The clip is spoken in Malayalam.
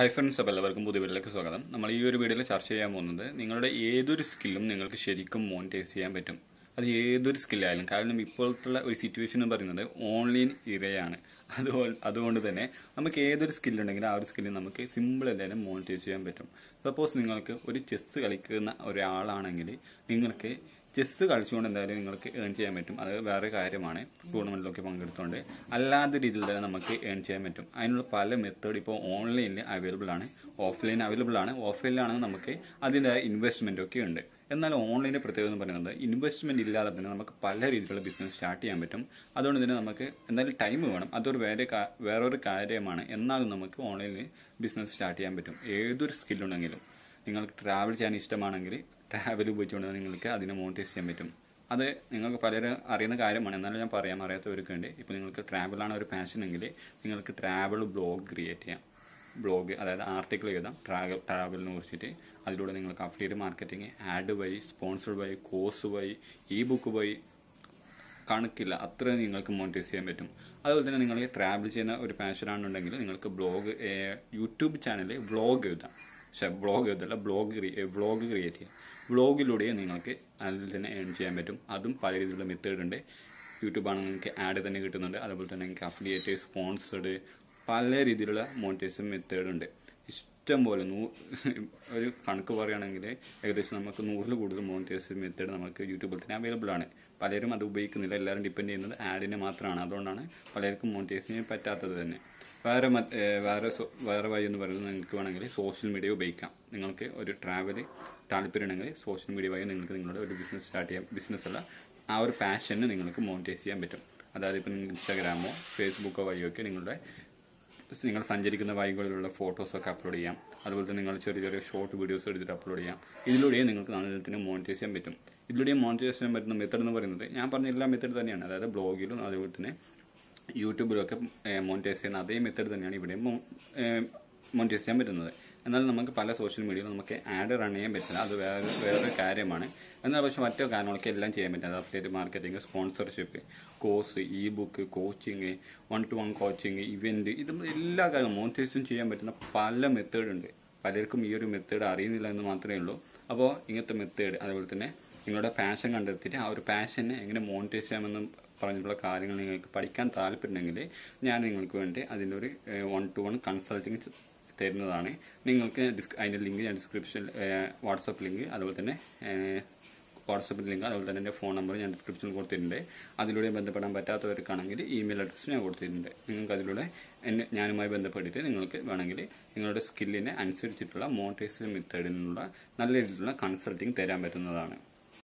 ഹൈ ഫ്രണ്ട്സ് അപ്പോൾ എല്ലാവർക്കും പുതിയ വീട്ടിലേക്ക് സ്വാഗതം നമ്മൾ ഈ ഒരു വീഡിയോയിൽ ചർച്ച ചെയ്യാൻ പോകുന്നത് നിങ്ങളുടെ ഏതൊരു സ്കില്ലും നിങ്ങൾക്ക് ശരിക്കും മോണിറ്റൈസ് ചെയ്യാൻ പറ്റും അത് ഏതൊരു സ്കില്ലായാലും കാരണം ഇപ്പോഴത്തെ ഒരു സിറ്റുവേഷൻ എന്ന് പറയുന്നത് ഓൺലൈൻ ഇരയാണ് അതുകൊണ്ട് അതുകൊണ്ട് തന്നെ നമുക്ക് ഏതൊരു സ്കില്ലുണ്ടെങ്കിലും ആ ഒരു സ്കില്ല് നമുക്ക് സിമ്പിൾ എന്തായാലും മോണിറ്റൈസ് ചെയ്യാൻ പറ്റും സപ്പോസ് നിങ്ങൾക്ക് ഒരു ചെസ് കളിക്കുന്ന ഒരാളാണെങ്കിൽ നിങ്ങൾക്ക് ചെസ് കളിച്ചുകൊണ്ട് എന്തായാലും നിങ്ങൾക്ക് ഏൺ ചെയ്യാൻ പറ്റും അത് വേറെ കാര്യമാണ് ടൂർണമെന്റിലൊക്കെ പങ്കെടുത്തുകൊണ്ട് അല്ലാത്ത രീതിയിൽ തന്നെ നമുക്ക് ഏൺ ചെയ്യാൻ പറ്റും അതിനുള്ള പല മെത്തേഡ് ഇപ്പോൾ ഓൺലൈനിൽ അവൈലബിൾ ആണ് ഓഫ്ലൈൻ അവൈലബിൾ ആണ് ഓഫ്ലൈനിലാണെങ്കിൽ നമുക്ക് അതിൻ്റെ ഇൻവെസ്റ്റ്മെന്റ് ഒക്കെ ഉണ്ട് എന്നാൽ ഓൺലൈനിന്റെ പ്രത്യേകത എന്ന് പറയുന്നത് ഇൻവെസ്റ്റ്മെന്റ് ഇല്ലാതെ തന്നെ നമുക്ക് പല രീതിയിലുള്ള ബിസിനസ് സ്റ്റാർട്ട് ചെയ്യാൻ പറ്റും അതുകൊണ്ട് തന്നെ നമുക്ക് എന്തായാലും ടൈം വേണം അതൊരു വേറെ കാ- വേറൊരു കാര്യമാണ് എന്നാലും നമുക്ക് ഓൺലൈനിൽ ബിസിനസ് സ്റ്റാർട്ട് ചെയ്യാൻ പറ്റും ഏതൊരു സ്കില്ലുണ്ടെങ്കിലും നിങ്ങൾക്ക് ട്രാവൽ ചെയ്യാൻ ഇഷ്ടമാണെങ്കിൽ ട്രാവൽ ഉപയോഗിച്ചുകൊണ്ട് നിങ്ങൾക്ക് അതിനെ മോണിറ്റൈസ് ചെയ്യാൻ പറ്റും അത് നിങ്ങൾക്ക് പലരും അറിയുന്ന കാര്യമാണ് എന്നാലും ഞാൻ പറയാം അറിയാത്തവർക്ക് വേണ്ടി ഇപ്പോൾ നിങ്ങൾക്ക് ട്രാവലാണ് ഒരു പാഷൻ എങ്കിൽ നിങ്ങൾക്ക് ട്രാവൽ ബ്ലോഗ് ക്രിയേറ്റ് ചെയ്യാം ബ്ലോഗ് അതായത് ആർട്ടിക്കിൾ എഴുതാം ട്രാവൽ ട്രാവലിനെ കുറിച്ചിട്ട് അതിലൂടെ നിങ്ങൾക്ക് അഫിലിയേറ്റ് മാർക്കറ്റിംഗ് ആഡ് വഴി സ്പോൺസർ വഴി കോഴ്സ് വഴി ഇ ബുക്ക് വഴി കണക്കില്ല അത്ര നിങ്ങൾക്ക് മോണിറ്റൈസ് ചെയ്യാൻ പറ്റും അതുപോലെ തന്നെ നിങ്ങൾ ട്രാവൽ ചെയ്യുന്ന ഒരു പാഷനാണെന്നുണ്ടെങ്കിൽ നിങ്ങൾക്ക് ബ്ലോഗ് യൂട്യൂബ് ചാനലിൽ വ്ളോഗ് എഴുതാം പക്ഷേ ബ്ലോഗ് എഴുതല്ല ബ്ലോഗ് വ്ളോഗ് ക്രിയേറ്റ് ചെയ്യാം വ്ളോഗിലൂടെ നിങ്ങൾക്ക് അതിൽ തന്നെ ഏൺ ചെയ്യാൻ പറ്റും അതും പല രീതിയിലുള്ള മെത്തേഡ് ഉണ്ട് യൂട്യൂബ് ആണെങ്കിൽ നിങ്ങൾക്ക് ആഡ് തന്നെ കിട്ടുന്നുണ്ട് അതുപോലെ തന്നെ നിങ്ങൾക്ക് അഫിലിയേറ്റ് സ്പോൺസർഡ് പല രീതിയിലുള്ള മോണിറ്റൈസേഷൻ മെത്തേഡ് ഉണ്ട് ഇഷ്ടം പോലെ നൂ ഒരു കണക്ക് പറയുകയാണെങ്കിൽ ഏകദേശം നമുക്ക് നൂറിൽ കൂടുതൽ മോണിറ്റൈസേഷൻ മെത്തേഡ് നമുക്ക് യൂട്യൂബിൽ തന്നെ അവൈലബിൾ ആണ് പലരും അത് ഉപയോഗിക്കുന്നില്ല എല്ലാവരും ഡിപ്പെൻഡ് ചെയ്യുന്നത് ആഡിനെ മാത്രമാണ് അതുകൊണ്ടാണ് പലർക്കും മോണിറ്റൈസ് ചെയ്യാൻ പറ്റാത്തത് തന്നെ വേറെ മറ്റ്- ഏഹ് വേറെ സോ- വേറെ വഴി എന്ന് പറയുന്നത് നിങ്ങൾക്ക് വേണമെങ്കിൽ സോഷ്യൽ മീഡിയ ഉപയോഗിക്കാം നിങ്ങൾക്ക് ഒരു ട്രാവൽ താല്പര്യമുണ്ടെങ്കിൽ സോഷ്യൽ മീഡിയ വഴി നിങ്ങൾക്ക് നിങ്ങളുടെ ഒരു ബിസിനസ് സ്റ്റാർട്ട് ചെയ്യാം ബിസിനസ് അല്ല ആ ഒരു പാഷന് നിങ്ങൾക്ക് മോണിറ്റൈസ് ചെയ്യാൻ പറ്റും അതായത് ഇപ്പം നിങ്ങൾ ഇൻസ്റ്റാഗ്രാമോ ഫേസ്ബുക്കോ വഴിയൊക്കെ നിങ്ങളുടെ നിങ്ങൾ സഞ്ചരിക്കുന്ന വഴികളിലുള്ള ഫോട്ടോസൊക്കെ അപ്ലോഡ് ചെയ്യാം അതുപോലെ തന്നെ നിങ്ങൾ ചെറിയ ചെറിയ ഷോർട്ട് വീഡിയോസ് എടുത്തിട്ട് അപ്ലോഡ് ചെയ്യാം ഇതിലൂടെ നിങ്ങൾക്ക് നല്ലതിന് മോണിറ്റൈസ് ചെയ്യാൻ പറ്റും ഇതിലൂടെ മോണിറ്റൈസ് ചെയ്യാൻ പറ്റുന്ന മെത്തേഡ് എന്ന് പറയുന്നത് ഞാൻ പറഞ്ഞ എല്ലാ മെത്തേഡ് തന്നെയാണ് അതായത് ബ്ലോഗിലും അതുപോലെ തന്നെ യൂട്യൂബിലൊക്കെ മോണിറ്റൈസ് ചെയ്യുന്ന അതേ മെത്തേഡ് തന്നെയാണ് ഇവിടെയും മോണിറ്റൈസ് ചെയ്യാൻ പറ്റുന്നത് എന്നാൽ നമുക്ക് പല സോഷ്യൽ മീഡിയയിലും നമുക്ക് ആഡ് റൺ ചെയ്യാൻ പറ്റില്ല അത് വേറെ വേറൊരു കാര്യമാണ് എന്നാൽ പക്ഷെ മറ്റു കാര്യങ്ങളൊക്കെ എല്ലാം ചെയ്യാൻ പറ്റും അത് affiliate marketing sponsorship course e book coaching one to one coaching event ഇത് എല്ലാ കാര്യങ്ങളും മോണിറ്റൈസേഷൻ ചെയ്യാൻ പറ്റുന്ന പല മെത്തേഡ് ഉണ്ട് പലർക്കും ഈ ഒരു മെത്തേഡ് അറിയുന്നില്ല എന്ന് മാത്രമേ ഉള്ളൂ അപ്പോൾ ഇങ്ങനത്തെ മെത്തേഡ് അതുപോലെ തന്നെ നിങ്ങളുടെ പാഷൻ കണ്ടെത്തിയിട്ട് ആ ഒരു പാഷനെ എങ്ങനെ മോണിറ്റൈസ് ചെയ്യാമെന്ന് പറഞ്ഞിട്ടുള്ള കാര്യങ്ങൾ നിങ്ങൾക്ക് പഠിക്കാൻ താല്പര്യമുണ്ടെങ്കിൽ ഞാൻ നിങ്ങൾക്ക് വേണ്ടി അതിൻ്റെ ഒരു വൺ ടു വൺ കൺസൾട്ടിങ് തരുന്നതാണ് നിങ്ങൾക്ക് ഡിസ്ക് അതിൻ്റെ ലിങ്ക് ഞാൻ ഡിസ്ക്രിപ്ഷൻ വാട്സപ്പ് ലിങ്ക് അതുപോലെ തന്നെ വാട്സപ്പ് ലിങ്ക് അതുപോലെ തന്നെ എൻ്റെ ഫോൺ നമ്പർ ഞാൻ ഡിസ്ക്രിപ്ഷനിൽ കൊടുത്തിട്ടുണ്ട് അതിലൂടെ ബന്ധപ്പെടാൻ പറ്റാത്തവർക്കാണെങ്കിൽ ഇമെയിൽ അഡ്രസ്സ് ഞാൻ കൊടുത്തിട്ടുണ്ട് നിങ്ങൾക്ക് അതിലൂടെ എന്നെ ഞാനുമായി ബന്ധപ്പെട്ടിട്ട് നിങ്ങൾക്ക് വേണമെങ്കിൽ നിങ്ങളുടെ സ്കില്ലിനെ അനുസരിച്ചിട്ടുള്ള മോണിറ്റൈസേഷൻ മെത്തേഡിൽ നിന്നുള്ള നല്ല രീതിയിലുള്ള കൺസൾട്ടിങ് തരാൻ പറ്റുന്നതാണ്